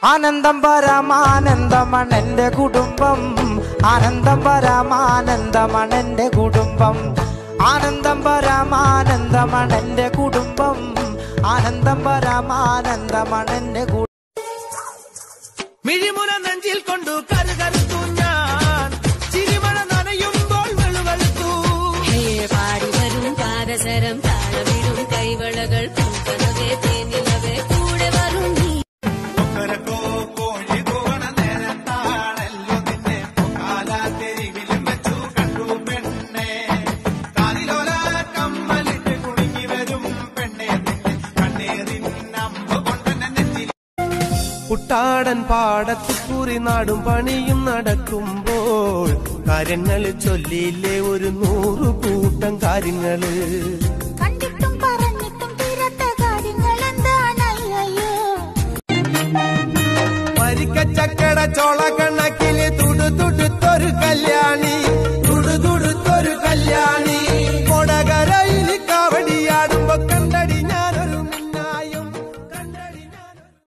ആനന്ദം പരമാനന്ദമാണ് എന്റെ കുടുംബം ആനന്ദം പരമാനന്ദമാണ് എന്റെ കുടുംബം ആനന്ദം പരമാനന്ദമാണ് എന്റെ കുടുംബം ആനന്ദം പരമാനന്ദമാണ് എന്റെ കുടുംബം മിഴിമുന നെഞ്ചിൽ കൊണ്ടു കരുകരുത്തു ഞാൻ ചിരിമണ നനയുമ്പോൾ വെളുവെളുത്തു ഹേ പാടി വരും പാദസരം താളമിടും കൈവളകൾ പൂക്കനവേ തേനിലവേ കൂടെ വരും നീ കൊക്കരക്കോ കോഴി കൂവണ നേരത്താണല്ലോ നിന്നെ കാലാതെരിവിലും വെച്ചു കണ്ടു പെണ്ണെ കാതിലോല കമ്മലിട്ട് കുടുങ്ങി വരും പെണ്ണെ നിന്നെ കണ്ണേറിൻ അമ്പ് കൊണ്ടെന്നെ നെഞ്ചിൽ കുട്ടാടൻ പാടത്ത് കുറി നാടും പണിയും നടക്കുമ്പോൾ കാര്യങ്ങൾ ചൊല്ലിയില്ലേ ഒരു നൂറു കൂട്ടം കാര്യങ്ങള് കണ്ടിട്ടും പറഞ്ഞിട്ടും തീരാത്ത കാര്യങ്ങൾ എന്താണ് അയ്യോ വരിക്കച്ചക്കട ചോള കണക്കില് തുടു തുടുത്തൊരു കല്യാണി തുടു തുടുത്തൊരു കല്യാണി